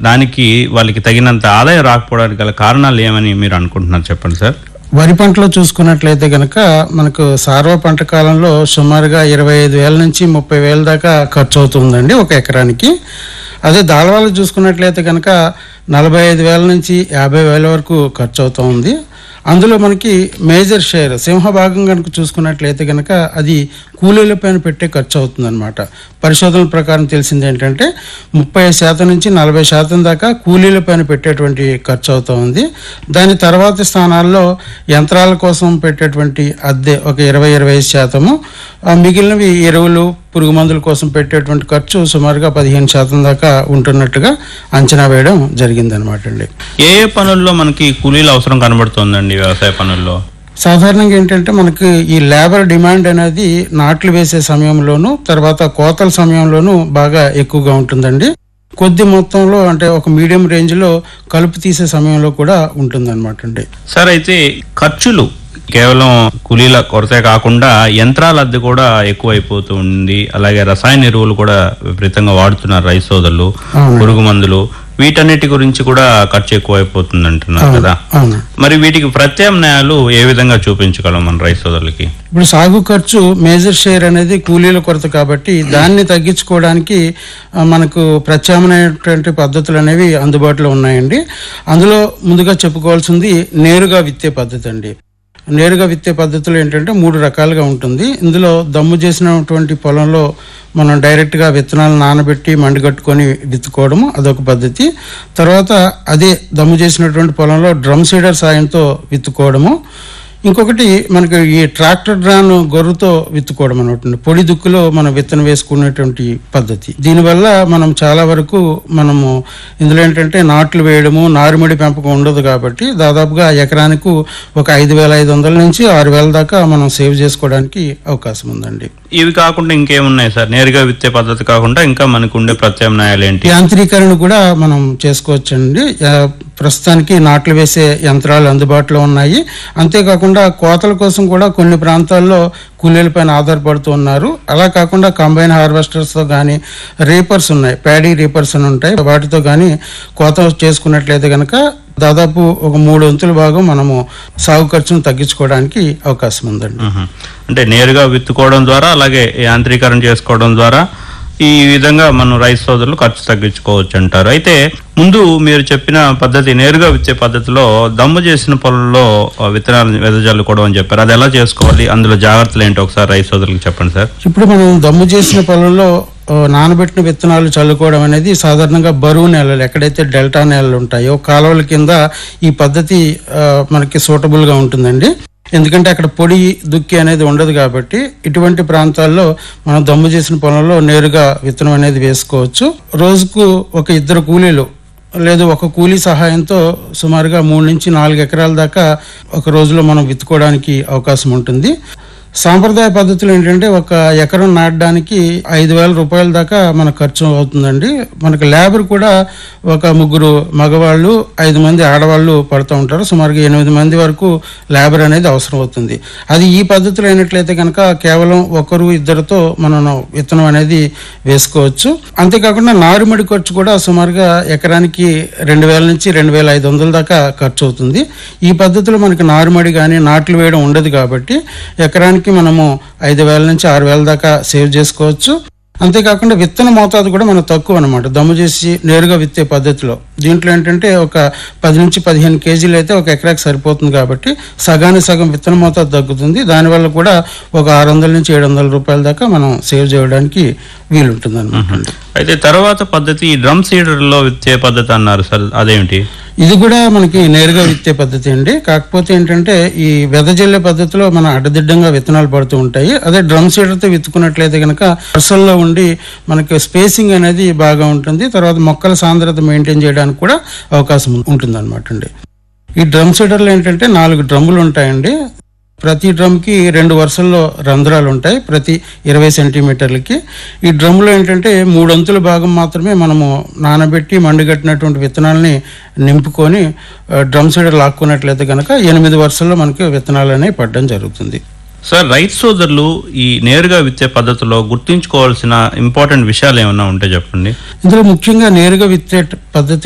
దానికి వాళ్ళకి తగినంత ఆదాయం రాకపోవడానికి గల కారణాలు ఏమని మీరు అనుకుంటున్నారు చెప్పండి సార్ వరి పంటలో చూసుకున్నట్లయితే గనక మనకు సార్వ పంట కాలంలో సుమారుగా ఇరవై ఐదు వేల నుంచి ముప్పై వేల దాకా ఖర్చు అవుతుందండి ఒక ఎకరానికి అదే దాళవాళ్ళు చూసుకున్నట్లయితే కనుక నలభై ఐదు వేల నుంచి యాభై వేల వరకు ఖర్చు అవుతుంది అందులో మనకి మేజర్ షేర్ సింహభాగం కనుక చూసుకున్నట్లయితే కనుక అది కూలీల పైన పెట్టే ఖర్చు అవుతుందన్నమాట పరిశోధనల ప్రకారం తెలిసింది ఏంటంటే ముప్పై శాతం నుంచి నలభై శాతం దాకా కూలీల పైన పెట్టేటువంటి ఖర్చు అవుతూ ఉంది దాని తర్వాత స్థానాల్లో యంత్రాల కోసం పెట్టేటువంటి అద్దె ఒక ఇరవై ఇరవై ఐదు శాతము ఆ మిగిలినవి ఎరువులు పురుగు మందుల కోసం పెట్టేటువంటి ఖర్చు సుమారుగా పదిహేను శాతం దాకా ఉంటున్నట్టుగా అంచనా వేయడం జరిగిందనమాట అండి ఏ ఏ పనుల్లో మనకి కూలీల అవసరం కనబడుతుందండి వ్యవసాయ పనుల్లో సాధారణంగా ఏంటంటే మనకి ఈ లేబర్ డిమాండ్ అనేది నాట్లు వేసే సమయంలోనూ తర్వాత కోతల సమయంలోనూ బాగా ఎక్కువగా ఉంటుందండి కొద్ది మొత్తంలో అంటే ఒక మీడియం రేంజ్లో కలుపు తీసే సమయంలో కూడా ఉంటుందన్నమాట అండి సార్ అయితే ఖర్చులు కేవలం కూలీల కొరతే కాకుండా యంత్రాల అద్దె కూడా ఎక్కువైపోతూ ఉంది అలాగే రసాయన ఎరువులు కూడా విపరీతంగా వాడుతున్నారు రైతు సోదరులు అవును. పురుగు మందులు వీటన్నిటి గురించి కూడా ఖర్చు ఎక్కువైపోతుంది అంటున్నారు కదా అవును మరి వీటికి ప్రత్యామ్నాయాలు ఏ విధంగా చూపించగలం మన రైతు సోదరులకి ఇప్పుడు సాగు ఖర్చు మేజర్ షేర్ అనేది కూలీల కొరత కాబట్టి దాన్ని తగ్గించుకోవడానికి ఆ, మనకు ప్రత్యామ్నాయటువంటి పద్ధతులు అనేవి అందుబాటులో ఉన్నాయండి అందులో ముందుగా చెప్పుకోవాల్సింది నేరుగా విత్తే పద్ధతి అండి నేరుగా విత్తే పద్ధతులు ఏంటంటే మూడు రకాలుగా ఉంటుంది ఇందులో దమ్ము చేసినటువంటి పొలంలో మనం డైరెక్ట్గా విత్తనాలు నానబెట్టి మండిగట్టుకొని విత్తుకోవడము అదొక పద్ధతి తర్వాత అదే దమ్ము చేసినటువంటి పొలంలో డ్రమ్ సీడర్ సాయంతో విత్తుకోవడము ఇంకొకటి మనకి ఈ ట్రాక్టర్ డ్రాన్ గొర్రుతో విత్తుకోవడం అనమాట పొడి దుక్కులో మనం విత్తనం వేసుకునేటువంటి పద్ధతి దీనివల్ల మనం చాలా వరకు మనము ఇందులో ఏంటంటే నాట్లు వేయడము నారుమడి పెంపకం ఉండదు కాబట్టి దాదాపుగా ఎకరానికి ఒక ఐదు వేల ఐదు వందల నుంచి ఆరు వేల దాకా మనం సేవ్ చేసుకోవడానికి అవకాశం ఉందండి ఇవి కాకుండా ఇంకేమున్నాయి సార్ నేరుగా విత్తే పద్ధతి కాకుండా ఇంకా మనకు ఉండే ప్రత్యామ్నాయాలు ఏంటి యాంత్రీకరణ కూడా మనం చేసుకోవచ్చండి ఆ, ప్రస్తుతానికి నాట్లు వేసే యంత్రాలు అందుబాటులో ఉన్నాయి అంతేకాకుండా కోతల కోసం కూడా కొన్ని ప్రాంతాల్లో కూలీలపైన ఆధారపడుతూ ఉన్నారు అలా కాకుండా కంబైన్ హార్వెస్టర్స్తో కానీ రీపర్స్ ఉన్నాయి ప్యాడీ రీపర్స్ అని ఉంటాయి వాటితో కానీ కోత చేసుకున్నట్లయితే కనుక దాదాపు ఒక మూడు వంతుల భాగం మనము సాగు ఖర్చును తగ్గించుకోవడానికి అవకాశం ఉందండి మ్మ్. అంటే నేరుగా విత్తుకోవడం ద్వారా అలాగే యాంత్రీకరణ చేసుకోవడం ద్వారా ఈ విధంగా మనం రైతు సోదరులు ఖర్చు తగ్గించుకోవచ్చు అంటారు అయితే ముందు మీరు చెప్పిన పద్ధతి నేరుగా విత్తే పద్ధతిలో దమ్ము చేసిన పొలంలో ఆ, విత్తనాలు వెదజల్లుకోవడం అని చెప్పారు అది ఎలా చేసుకోవాలి అందులో జాగ్రత్తలు ఏంటో ఒకసారి రైతు సోదరులకు చెప్పండి సార్ ఇప్పుడు మనం దమ్ము చేసిన పొలంలో ఆ, నానబెట్టిన విత్తనాలు చల్లుకోవడం అనేది సాధారణంగా బరువు నేలలు ఎక్కడైతే డెల్టా నేలలు ఉంటాయో కాలువల కింద ఈ పద్ధతి ఆ, మనకి సూటబుల్గా ఉంటుందండి ఎందుకంటే అక్కడ పొడి దుక్కి అనేది ఉండదు కాబట్టి ఇటువంటి ప్రాంతాల్లో మనం దమ్ము చేసిన పొలంలో నేరుగా విత్తనం అనేది వేసుకోవచ్చు రోజుకు ఒక ఇద్దరు కూలీలు లేదు ఒక కూలీ సహాయంతో సుమారుగా మూడు నుంచి నాలుగు ఎకరాల దాకా ఒక రోజులో మనం విత్తుకోవడానికి అవకాశం ఉంటుంది సాంప్రదాయ పద్ధతులు ఏంటంటే ఒక ఎకరం నాటడానికి ఐదు వేల రూపాయల దాకా మన ఖర్చు అవుతుందండి మనకు లేబర్ కూడా ఒక ముగ్గురు మగవాళ్ళు ఐదు మంది ఆడవాళ్ళు పడుతూ ఉంటారు సుమారుగా ఎనిమిది మంది వరకు లేబర్ అనేది అవసరం అవుతుంది అది ఈ పద్ధతిలో అయినట్లయితే కనుక కేవలం ఒకరు ఇద్దరితో మనం విత్తనం అనేది వేసుకోవచ్చు అంతేకాకుండా నారుమడి ఖర్చు కూడా సుమారుగా ఎకరానికి రెండు వేల నుంచి రెండు వేల ఐదు వందల దాకా ఖర్చు అవుతుంది ఈ పద్ధతిలో మనకి నారుమడి కానీ నాట్లు వేయడం ఉండదు కాబట్టి ఎకరానికి మనము ఐదు వేల నుంచి ఆరు వేల దాకా సేవ్ చేసుకోవచ్చు అంతేకాకుండా విత్తన మోతాదు కూడా మనకు తక్కువ అనమాట దమ్ము చేసి నేరుగా విత్తే పద్ధతిలో దీంట్లో ఏంటంటే ఒక పది నుంచి పదిహేను కేజీలు అయితే ఒక ఎకరాకి సరిపోతుంది కాబట్టి సగానికి సగం విత్తన మోతాదు తగ్గుతుంది దానివల్ల కూడా ఒక ఆరు వందల నుంచి ఏడు వందల రూపాయల దాకా మనం సేవ్ చేయడానికి వీలుంటుంది అనమాట అయితే తర్వాత పద్ధతి డ్రమ్ సీడర్ లో విత్తే పద్ధతి అన్నారు సార్ అదేమిటి ఇది కూడా మనకి నేరుగా విత్తే పద్ధతి అండి కాకపోతే ఏంటంటే ఈ వెదజల్లే పద్ధతిలో మన అడ్డదిడ్డంగా విత్తనాలు పడుతూ ఉంటాయి అదే డ్రమ్ సీడర్తో విత్తుకున్నట్లయితే కనుక వరుసల్లో ఉండి మనకి స్పేసింగ్ అనేది బాగా ఉంటుంది తర్వాత మొక్కల సాంద్రత మెయింటైన్ చేయడానికి కూడా అవకాశం ఉంటుంది అనమాట అండి ఈ డ్రమ్ సీడర్లు ఏంటంటే నాలుగు డ్రమ్ములు ఉంటాయండి ప్రతి డ్రమ్కి రెండు వరుసల్లో రంధ్రాలు ఉంటాయి ప్రతి ఇరవై సెంటీమీటర్లకి ఈ డ్రమ్లో ఏంటంటే మూడు అంతుల భాగం మాత్రమే మనము నానబెట్టి మండుగట్టినటువంటి విత్తనాలని నింపుకొని ఆ, డ్రమ్ సైడ్ లాక్కున్నట్లయితే కనుక ఎనిమిది వరుసల్లో మనకి విత్తనాలు అనేవి పడడం జరుగుతుంది సార్ రైతు సోదరులు ఈ నేరుగా విత్తే పద్ధతిలో గుర్తుంచుకోవాల్సిన ఇంపార్టెంట్ విషయాలు ఏమైనా ఉంటే చెప్పండి ఇందులో ముఖ్యంగా నేరుగా విత్తే పద్ధతి